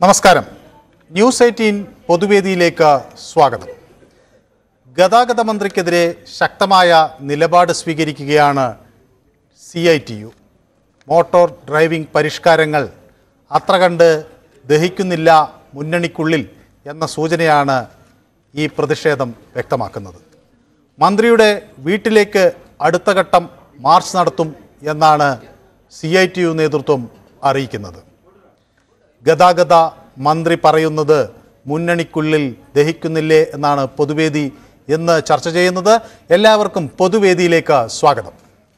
നമസ്കാരം news eighteen പൊതുവേദിയിലേക്ക് സ്വാഗതം ഗതാഗത മന്ത്രിക്കെതിരെ ശക്തമായ നിലപാട് സ്വീകരിക്കുകയാണ് C I T U motor driving പരിഷ്കാരങ്ങൾ അത്ര കണ്ട് ദഹിക്കുന്നില്ല മുന്നണിക്കുള്ളിൽ എന്ന സൂചനയാണ് ഈ പ്രതിഷേധം വ്യക്തമാക്കുന്നത് മന്ത്രിയുടെ വീട്ടിലേക്ക് അടുത്ത ഘട്ടം മാർച്ച് നടത്തും എന്നാണ് സി ഐ ടി യു നേതൃത്വം അറിയിക്കുന്നത് ഗതാഗത മന്ത്രി പറയുന്നത് മുന്നണിക്കുള്ളിൽ ദഹിക്കുന്നില്ലേ എന്നാണ് പൊതുവേദി ഇന്ന് ചർച്ച ചെയ്യുന്നത് എല്ലാവർക്കും പൊതുവേദിയിലേക്ക് സ്വാഗതം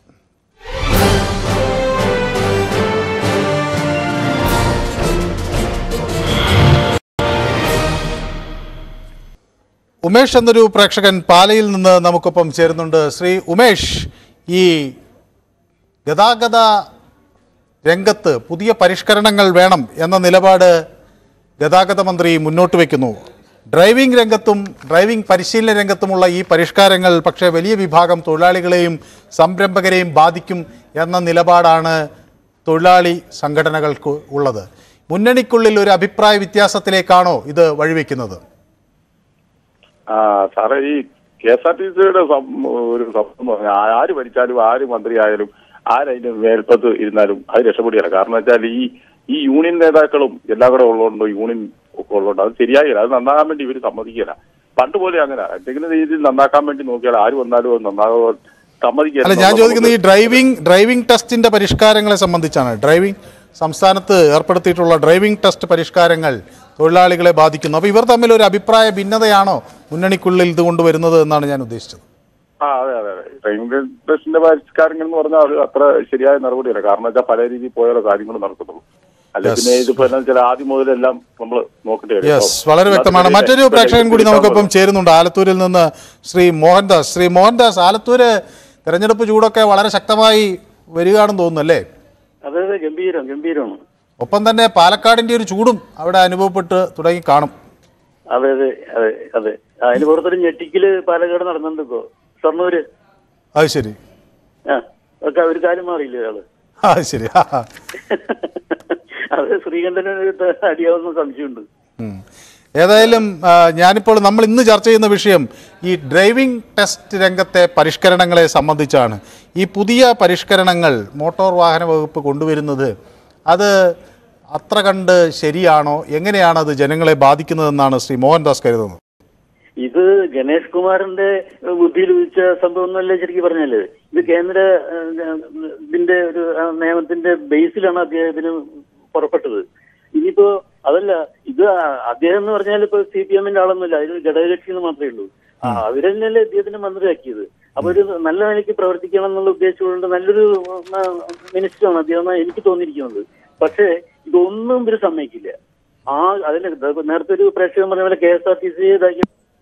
ഉമേഷ് എന്നൊരു പ്രേക്ഷകൻ പാലയിൽ നിന്ന് നമുക്കൊപ്പം ചേരുന്നുണ്ട് ശ്രീ ഉമേഷ് ഈ ഗതാഗത രംഗത്ത് പുതിയ പരിഷ്കരണങ്ങൾ വേണം എന്ന നിലപാട് ഗതാഗത മന്ത്രി മുന്നോട്ട് വയ്ക്കുന്നു ഡ്രൈവിംഗ് രംഗത്തും ഡ്രൈവിംഗ് പരിശീലന രംഗത്തുമുള്ള ഈ പരിഷ്കാരങ്ങൾ പക്ഷേ വലിയ വിഭാഗം തൊഴിലാളികളെയും സംരംഭകരെയും ബാധിക്കും എന്ന നിലപാടാണ് തൊഴിലാളി സംഘടനകൾക്ക് ഉള്ളത് മുന്നണിക്കുള്ളിൽ ഒരു അഭിപ്രായ വ്യത്യാസത്തിലേക്കാണോ ഇത് വഴിവെക്കുന്നത് ആ സാറേ ഈ കെ എസ് ആർ ടി സിയുടെ ഒരു സംഭവം എന്ന് പറഞ്ഞാൽ ആ- ആര് ഭരിച്ചാലും ആര് മന്ത്രിയായാലും ആരതിന്റെ മേൽപ്പത്ത് ഇരുന്നാലും അത് രക്ഷപ്പെടുകയില്ല കാരണം വെച്ചാൽ ഈ ഈ യൂണിയൻ നേതാക്കളും എല്ലാം കൂടെ ഉള്ളതുകൊണ്ട് യൂണിയൻ ഒക്കെ ഉള്ളതുകൊണ്ട് അത് ശരിയാകില്ല അത് നന്നാകാൻ വേണ്ടി ഇവർ സമ്മതിക്കില്ല പണ്ട് പോലെ അങ്ങനെ എന്തെങ്കിലും രീതിയിൽ നന്നാക്കാൻ വേണ്ടി നോക്കിയാൽ ആര് വന്നാലും അത് നന്നാകാൻ സമ്മതിക്കില്ല അല്ല ഞാൻ ചോദിക്കുന്നത് ഈ ഡ്രൈവിംഗ് ഡ്രൈവിംഗ് ടെസ്റ്റിന്റെ പരിഷ്കാരങ്ങളെ സംബന്ധിച്ചാണ് ഡ്രൈവിംഗ് സംസ്ഥാനത്ത് ഏർപ്പെടുത്തിയിട്ടുള്ള ഡ്രൈവിംഗ് ടെസ്റ്റ് പരിഷ്കാരങ്ങൾ തൊഴിലാളികളെ ബാധിക്കുന്നു അപ്പോൾ ഇവർ തമ്മിൽ ഒരു അഭിപ്രായ ഭിന്നതയാണോ മുന്നണിക്കുള്ളിൽ ഇത് കൊണ്ടുവരുന്നത് എന്നാണ് ഞാൻ ഉദ്ദേശിച്ചത് ആ അതെ അതെ അതെ ഡ്രൈവിംഗ് ടെസ്റ്റിന്റെ പരിഷ്കാരങ്ങൾ എന്ന് പറഞ്ഞാൽ അത് അത്ര ശരിയായ നടപടിയല്ല കാരണം വെച്ചാൽ പല രീതിയിൽ പോയാലോ കാര്യങ്ങൾ നടക്കുന്നുള്ളൂ അല്ലെ പിന്നെ ഇതിപ്പോ എന്താ വെച്ചാൽ ആദ്യം മുതലെല്ലാം നമ്മൾ നോക്കേണ്ടി വരും യെസ് ഇപ്പോ വളരെ വ്യക്തമാണ് അതിന്റെ മറ്റൊരു ഇടയിൽ പ്രേക്ഷകൻ കൂടി ഇരിക്കാൻ നമുക്കൊപ്പം ചേരുന്നുണ്ട് ആലത്തൂരിൽ നിന്ന് ശ്രീ മോഹൻദാസ് ശ്രീ മോഹൻദാസ് ആലത്തൂര് തെരഞ്ഞെടുപ്പ് ചൂടൊക്കെ വളരെ ശക്തമായി വരികയാണെന്ന് തോന്നുന്നു അല്ലേ അതെ അതെ ഗംഭീരം ഗംഭീരമാണ് ഒപ്പം തന്നെ പാലക്കാടിന്റെ ഒരു ചൂടും അവിടെ അനുഭവപ്പെട്ട് തുടങ്ങി കാണും അതെ അതെ അതെ അതെ അതിന് പുറത്തൊരു ഞെട്ടിക്കല് പാലക്കാട് നടന്നുണ്ട് ഇപ്പോ ഷൊർണൂര് അത് ശരി ആ ഒക്കെ ഒരു കാര്യം മാറിയില്ലേ ഒരാള് അത് ശരി ആ, ആ. അത് ശ്രീകണ്ഠന് അടിയാവുന്ന സംശയമുണ്ട് ഉം. ഏതായാലും ആ, ഞാനിപ്പോൾ നമ്മൾ ഇന്ന് ചർച്ച ചെയ്യുന്ന വിഷയം ഈ ഡ്രൈവിംഗ് ടെസ്റ്റ് രംഗത്തെ പരിഷ്കരണങ്ങളെ സംബന്ധിച്ചാണ് ഈ പുതിയ പരിഷ്കരണങ്ങൾ മോട്ടോർ വാഹന വകുപ്പ് കൊണ്ടുവരുന്നത് അത് അത്ര കണ്ട് ശരിയാണോ എങ്ങനെയാണ് അത് ജനങ്ങളെ ബാധിക്കുന്നതെന്നാണ് ശ്രീ മോഹൻദാസ് കരുതുന്നത് ഇത് ഗണേഷ് കുമാറിന്റെ ബുദ്ധിയിൽ ഉദിച്ച സംഭവം ഒന്നല്ലേ ശരിക്കും പറഞ്ഞല്ലേ ഇത് കേന്ദ്ര ഏഹ്, ഇതിന്റെ ഒരു ആ, നിയമത്തിന്റെ ബേസിലാണ് അദ്ദേഹത്തിന് പുറപ്പെട്ടത് ഇനിയിപ്പോ അതല്ല ഇത് അദ്ദേഹം എന്ന് പറഞ്ഞാൽ ഇപ്പൊ സി പി എമ്മിന്റെ ആളൊന്നുമില്ല അതിൽ ഘടകകക്ഷി എന്ന് മാത്രമേ ഉള്ളൂ ആ, അവരെന്നല്ലേ അദ്ദേഹത്തിന് മന്ത്രിയാക്കിയത് അപ്പൊ ഒരു നല്ല നിലയ്ക്ക് പ്രവർത്തിക്കണം എന്നുള്ള ഉദ്ദേശമുണ്ട് നല്ലൊരു മിനിസ്റ്ററാണ് അദ്ദേഹം എന്നാണ് എനിക്ക് തോന്നിയിരിക്കുന്നത് പക്ഷേ ഇതൊന്നും ഇവര് സമ്മതിക്കില്ല ആ അതിന് നേരത്തെ ഒരു പ്രേക്ഷകൻ പറഞ്ഞ പോലെ K S R T C ഇതാക്കി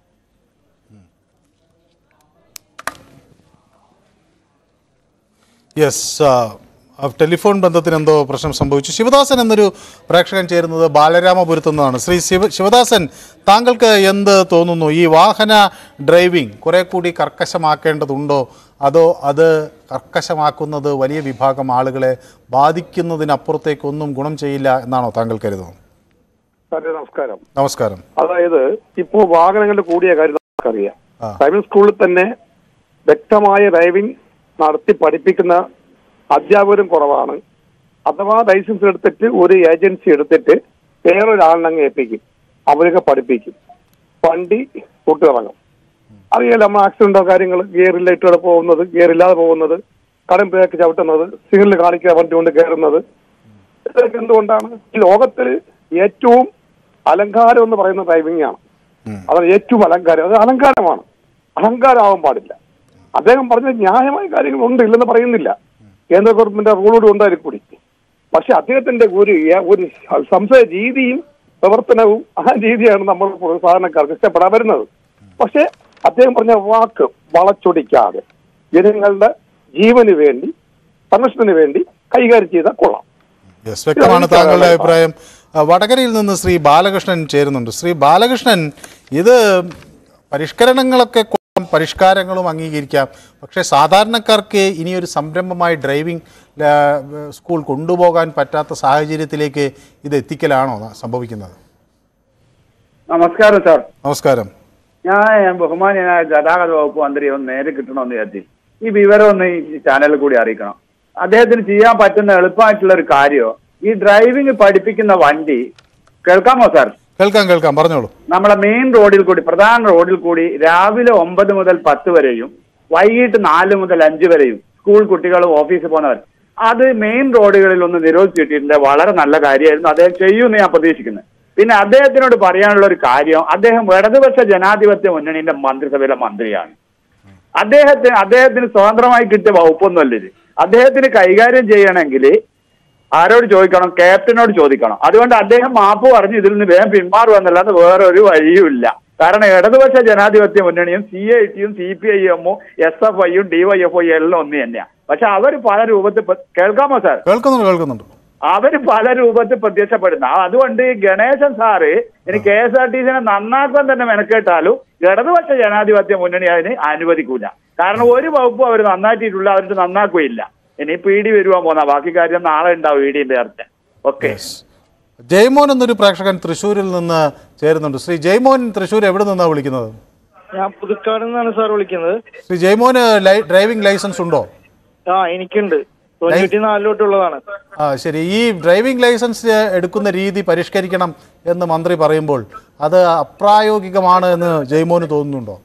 യെസ് ടെലിഫോൺ ബന്ധത്തിന് എന്തോ പ്രശ്നം സംഭവിച്ചു ശിവദാസൻ എന്നൊരു പ്രേക്ഷകൻ ചേരുന്നത് ബാലരാമപുരത്തു നിന്നാണ് ശ്രീ ശിവ ശിവദാസൻ താങ്കൾക്ക് എന്ത് തോന്നുന്നു ഈ വാഹന ഡ്രൈവിംഗ് കുറെ കൂടി കർക്കശമാക്കേണ്ടതുണ്ടോ അതോ അത് കർക്കശമാക്കുന്നത് വലിയ വിഭാഗം ആളുകളെ ബാധിക്കുന്നതിനപ്പുറത്തേക്കൊന്നും ഗുണം ചെയ്യില്ല എന്നാണോ താങ്കൾ കരുതുന്നത് സാറേ നമസ്കാരം നമസ്കാരം അതായത് ഇപ്പോ വാഹനങ്ങളുടെ കൂടിയ കാര്യം നമുക്കറിയാം ആ. ഡ്രൈവിംഗ് സ്കൂളിൽ തന്നെ വ്യക്തമായ ഡ്രൈവിംഗ് നടത്തി പഠിപ്പിക്കുന്ന അധ്യാപകരും കുറവാണ് അഥവാ ലൈസൻസ് എടുത്തിട്ട് ഒരു ഏജൻസി എടുത്തിട്ട് വേറൊരാളിനങ്ങ് ഏൽപ്പിക്കും അവരൊക്കെ പഠിപ്പിക്കും വണ്ടി കൂട്ടിറങ്ങും അറിയാലോ നമ്മൾ ആക്സിഡന്റോ കാര്യങ്ങൾ ഗിയറിലിട്ടോടെ പോകുന്നത് ഗിയർ ഇല്ലാതെ പോകുന്നത് കടം ബ്രേക്ക് ചവിട്ടുന്നത് സിഗ്നൽ കാണിക്കുക വണ്ടി കൊണ്ട് കയറുന്നത് ഇതൊക്കെ എന്തുകൊണ്ടാണ് ഈ ലോകത്തിൽ ഏറ്റവും അലങ്കാരം എന്ന് പറയുന്ന ഡ്രൈവിംഗ് ആണ് അതാണ് ഏറ്റവും അലങ്കാരം അത് അലങ്കാരമാണ് അലങ്കാരമാവാൻ പാടില്ല അദ്ദേഹം പറഞ്ഞ ന്യായമായ കാര്യങ്ങൾ ഉണ്ട് ഇല്ലെന്ന് പറയുന്നില്ല കേന്ദ്ര ഗവൺമെന്റ് റൂളോട് ഉണ്ടായിരിക്കും കൂടി പക്ഷെ അദ്ദേഹത്തിന്റെ ഒരു ഒരു സംശയ രീതിയും പ്രവർത്തനവും ആ രീതിയാണ് നമ്മൾ സാധാരണക്കാർക്ക് ഇഷ്ടപ്പെടാൻ വരുന്നത് പക്ഷെ അദ്ദേഹം പറഞ്ഞ വാക്ക് വളച്ചൊടിക്കാതെ ജനങ്ങളുടെ ജീവന് വേണ്ടി സംരക്ഷണത്തിന് വേണ്ടി കൈകാര്യം ചെയ്താൽ കൊള്ളാം യെസ് വ്യക്തമാണ് താങ്കളുടെ അഭിപ്രായം ആ, വടകരയിൽ നിന്ന് ശ്രീ ബാലകൃഷ്ണൻ ചേരുന്നുണ്ട് ശ്രീ ബാലകൃഷ്ണൻ ഇത് പരിഷ്കരണങ്ങളൊക്കെ പരിഷ്കാരങ്ങളും അംഗീകരിക്കാം പക്ഷേ സാധാരണക്കാർക്ക് ഇനിയൊരു സംരംഭമായി ഡ്രൈവിംഗ് ആ, സ്കൂൾ കൊണ്ടുപോകാൻ പറ്റാത്ത സാഹചര്യത്തിലേക്ക് ഇത് എത്തിക്കലാണോ സംഭവിക്കുന്നത് നമസ്കാരം സാർ നമസ്കാരം ഞാൻ ബഹുമാനിയനായ ഗതാഗത വകുപ്പ് മന്ത്രി ഒന്ന് നേരെ കിട്ടണമെന്ന് വിചാരിച്ചു ഈ വിവരം ഒന്ന് ഈ ചാനലിൽ കൂടി അറിയിക്കണം അദ്ദേഹത്തിന് ചെയ്യാൻ പറ്റുന്ന എളുപ്പമായിട്ടുള്ള ഒരു കാര്യമോ ഈ ഡ്രൈവിംഗ് പഠിപ്പിക്കുന്ന വണ്ടി കേൾക്കാമോ സാർ കേൾക്കാം കേൾക്കാം പറഞ്ഞോളൂ നമ്മളെ മെയിൻ റോഡിൽ കൂടി പ്രധാന റോഡിൽ കൂടി രാവിലെ ഒമ്പത് മുതൽ പത്ത് വരെയും വൈകിട്ട് നാല് മുതൽ അഞ്ച് വരെയും സ്കൂൾ കുട്ടികളും ഓഫീസിൽ പോകുന്നവർ അത് മെയിൻ റോഡുകളിൽ ഒന്ന് നിരോധിച്ചിട്ടുണ്ട് വളരെ നല്ല കാര്യമായിരുന്നു അദ്ദേഹം ചെയ്യുമെന്ന് ഞാൻ പ്രതീക്ഷിക്കുന്നത് പിന്നെ അദ്ദേഹത്തിനോട് പറയാനുള്ള ഒരു കാര്യം അദ്ദേഹം ഇടതുപക്ഷ ജനാധിപത്യ മുന്നണിയുടെ മന്ത്രിസഭയിലെ മന്ത്രിയാണ് അദ്ദേഹത്തിന് അദ്ദേഹത്തിന് സ്വതന്ത്രമായി കിട്ടിയ വകുപ്പൊന്നുമല്ല ഇത് അദ്ദേഹത്തിന് കൈകാര്യം ചെയ്യണമെങ്കിൽ ആരോട് ചോദിക്കണം ക്യാപ്റ്റനോട് ചോദിക്കണം അതുകൊണ്ട് അദ്ദേഹം മാപ്പ് പറഞ്ഞ് ഇതിൽ നിന്ന് വേഗം പിന്മാറുമെന്നല്ലാതെ വേറെ ഒരു വഴിയുമില്ല കാരണം ഇടതുപക്ഷ ജനാധിപത്യ മുന്നണിയും സി ഐ ടിയും സി പി ഐ എമ്മും എസ് എഫ് ഐയും ഡിവൈഎഫ് ഐ എല്ലാം ഒന്ന് തന്നെയാണ് പക്ഷെ അവർ പല രൂപത്തിൽ പ്ര- കേൾക്കാമോ സാർ കേൾക്കുന്നുണ്ട് കേൾക്കുന്നുണ്ട് അവര് പല രൂപത്തിൽ പ്രത്യക്ഷപ്പെടുന്ന അതുകൊണ്ട് ഈ ഗണേശൻ സാറ് ഇനി കെ എസ് ആർ ടി സിനെ നന്നാക്കാൻ തന്നെ മെനക്കേട്ടാലും ഇടതുപക്ഷ ജനാധിപത്യ മുന്നണി അതിന് അനുവദിക്കൂല കാരണം ഒരു വകുപ്പും അവർ നന്നാക്കിയിട്ടുള്ള അവർക്ക് നന്നാക്കുകയില്ല ഇനി പി ഡി വരുവാൻ പോന്ന ബാക്കി കാര്യം നാളെ ഉണ്ടാവും ഇ ഡിന്റെ ചർച്ച ഓക്കെ ജയ്മോൻ എന്നൊരു പ്രേക്ഷകൻ തൃശ്ശൂരിൽ നിന്ന് ചേരുന്നുണ്ട് ശ്രീ ജയ്മോൻ തൃശ്ശൂർ എവിടെ നിന്നാണ് വിളിക്കുന്നത് ഞാൻ പുതുക്കാട് നിന്നാണ് സാർ വിളിക്കുന്നത് ശ്രീ ജയ്മോന് ലൈ- ഡ്രൈവിംഗ് ലൈസൻസ് ഉണ്ടോ ആ എനിക്കുണ്ട് തൊണ്ണൂറ്റി നാല് തൊട്ടുള്ളതാണ് ആ ശരി ഈ ഡ്രൈവിംഗ് ലൈസൻസ് എടുക്കുന്ന രീതി പരിഷ്കരിക്കണം എന്ന് മന്ത്രി പറയുമ്പോൾ അത് അപ്രായോഗികമാണ് എന്ന് ജയ്മോന് തോന്നുന്നുണ്ടോ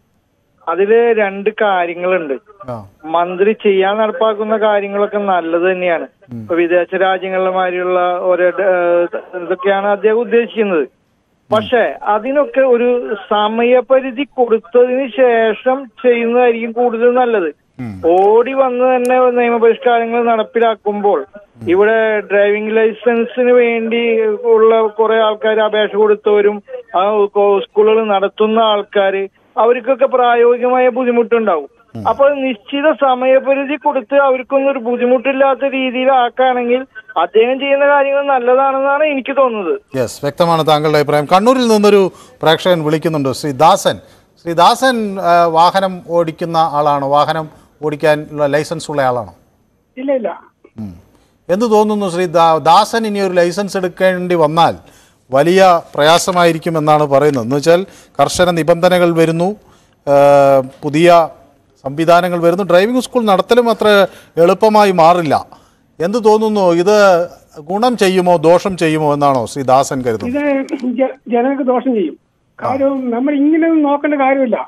അതില് രണ്ട് കാര്യങ്ങളുണ്ട് ആ മന്ത്രി ചെയ്യാൻ നടപ്പാക്കുന്ന കാര്യങ്ങളൊക്കെ നല്ലത് തന്നെയാണ് ഇപ്പൊ വിദേശ രാജ്യങ്ങളിലെ മാതിരിയുള്ള ഓരോ ഏഹ്, ഇതൊക്കെയാണ് അദ്ദേഹം ഉദ്ദേശിക്കുന്നത് പക്ഷെ അതിനൊക്കെ ഒരു സമയപരിധി കൊടുത്തതിന് ശേഷം ചെയ്യുന്നതായിരിക്കും കൂടുതൽ നല്ലത് ഓടി വന്ന് തന്നെ നിയമപരിഷ്കാരങ്ങൾ നടപ്പിലാക്കുമ്പോൾ ഇവിടെ ഡ്രൈവിംഗ് ലൈസൻസിന് വേണ്ടി ഉള്ള കുറെ ആൾക്കാർ അപേക്ഷ കൊടുത്തവരും ആ കോ- സ്കൂളുകൾ നടത്തുന്ന ആൾക്കാര് അവർക്കൊക്കെ പ്രായോഗികമായ ബുദ്ധിമുട്ടുണ്ടാവും അപ്പോൾ നിശ്ചിത സമയപരിധി കൊടുത്ത് അവർക്കൊന്നും ഒരു ബുദ്ധിമുട്ടില്ലാത്ത രീതിയിൽ ആക്കുകയാണെങ്കിൽ അദ്ദേഹം ചെയ്യുന്ന കാര്യങ്ങൾ നല്ലതാണെന്നാണ് എനിക്ക് തോന്നുന്നത് യെസ് വ്യക്തമാണ് താങ്കളുടെ അഭിപ്രായം കണ്ണൂരിൽ നിന്നൊരു പ്രേക്ഷകൻ വിളിക്കുന്നുണ്ട് ശ്രീ ദാസൻ ശ്രീ ദാസൻ ആ, വാഹനം ഓടിക്കുന്ന ആളാണോ വാഹനം ഓടിക്കാനുള്ള ലൈസൻസ് ഉള്ള ആളാണോ ഇല്ല ഇല്ല ഉം. എന്ത് തോന്നുന്നു ശ്രീ ദാ- ദാസൻ ഇനി ഒരു ലൈസൻസ് എടുക്കേണ്ടി വന്നാൽ വലിയ പ്രയാസമായിരിക്കും എന്നാണ് പറയുന്നത് എന്ന് വെച്ചാൽ കർശന നിബന്ധനകൾ വരുന്നു ആ, പുതിയ സംവിധാനങ്ങൾ വരുന്നു ഡ്രൈവിംഗ് സ്കൂൾ നടത്തലും അത്ര എളുപ്പമായി മാറില്ല എന്ത് തോന്നുന്നു ഇത് ഗുണം ചെയ്യുമോ ദോഷം ചെയ്യുമോ എന്നാണോ ശ്രീ ദാസൻ കരുതുന്നത് ഇത് ജ- ജനങ്ങൾക്ക് ദോഷം ചെയ്യും കാര്യം നമ്മൾ ഇങ്ങനെ ഒന്നും നോക്കേണ്ട കാര്യമില്ല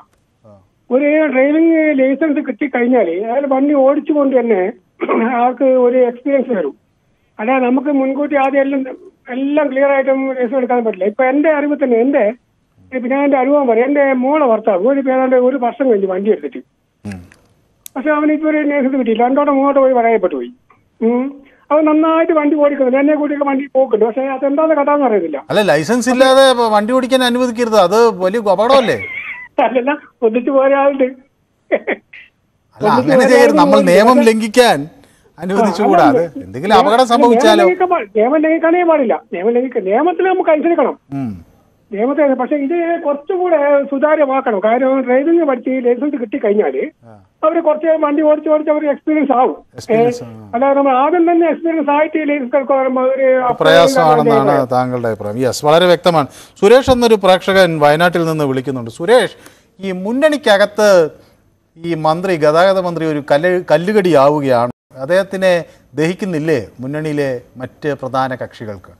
ഒരു ഡ്രൈവിംഗ് ലൈസൻസ് കിട്ടിക്കഴിഞ്ഞാൽ അയാൾ വണ്ടി ഓടിച്ചുകൊണ്ട് തന്നെ ആൾക്ക് ഒരു എക്സ്പീരിയൻസ് വരും അല്ലാതെ നമുക്ക് മുൻകൂട്ടി ആദ്യം എല്ലാം എല്ലാം ക്ലിയർ ആയിട്ടും ലൈസൻസ് എടുക്കാൻ പറ്റില്ല ഇപ്പൊ എന്റെ അറിവ് തന്നെ എന്റെ ഇപ്പൊ ഞാൻ എന്റെ അനുഭവം പറയാം എന്റെ മോളെ ഭർത്താവ് ഒരു ഏതാണ്ട് ഒരു വർഷം കഴിഞ്ഞ് വണ്ടി എടുത്തിട്ട് പക്ഷെ അവനിപ്പോ ഒരു ലൈസൻസ് കിട്ടിയില്ല രണ്ടോടെ മൂന്നോട്ട് പോയി പറയപ്പെട്ടു പോയി ഉം. അവൻ നന്നായിട്ട് വണ്ടി ഓടിക്കുന്നുണ്ട് എന്നെ കൂട്ടിയൊക്കെ വണ്ടി പോക്കുണ്ട് പക്ഷെ അതെന്താന്ന് കഥാന്ന് അറിയത്തില്ല അല്ല ലൈസൻസ് ഇല്ലാതെ വണ്ടി ഓടിക്കാൻ അനുവദിക്കരുത് അത് വലിയ അപകടമല്ലേ അല്ലല്ല ഒന്നിച്ച് പോരാളുണ്ട് അല്ല അങ്ങനെ ചെയ്യരുത് നമ്മൾ നിയമം ലംഘിക്കാൻ അനുവദിച്ചുകൂടാ അത് എന്തെങ്കിലും അപകടം സംഭവിച്ചാലോ നിയമം ലംഘിക്കാനേ പാടില്ല നിയമം ലംഘിക്കാൻ നിയമത്തിൽ നമുക്ക് അനുസരിക്കണം ഉം. നിയമത്തെ പക്ഷെ ഇത് കുറച്ചുകൂടെ സുതാര്യമാക്കണം കാരണം ഡ്രൈവിംഗ് പഠിച്ച് ലൈസൻസ് കിട്ടിക്കഴിഞ്ഞാല് അവര് കുറച്ച് വണ്ടി ഓടിച്ച് ഓടിച്ച് അവർക്ക് എക്സ്പീരിയൻസ് ആവും Experience, ഏ, അല്ലാതെ നമ്മൾ ആദ്യം തന്നെ എക്സ്പീരിയൻസ് ആയിട്ട് ലൈസൻസ് എടുക്കുമ്പോൾ ഒരു പ്രയാസമാണെന്നാണ് താങ്കളുടെ അഭിപ്രായം യെസ് വളരെ വ്യക്തമാണ് സുരേഷ് എന്നൊരു പ്രേക്ഷകൻ വയനാട്ടിൽ നിന്ന് വിളിക്കുന്നുണ്ട് സുരേഷ് ഈ മുന്നണിക്കകത്ത് ഈ മന്ത്രി ഗതാഗത മന്ത്രി ഒരു കല്ല് കല്ലുകടിയാവുകയാണ് അദ്ദേഹത്തിനെ ദഹിക്കുന്നില്ലേ മുന്നണിയിലെ മറ്റ് പ്രധാന കക്ഷികൾക്ക്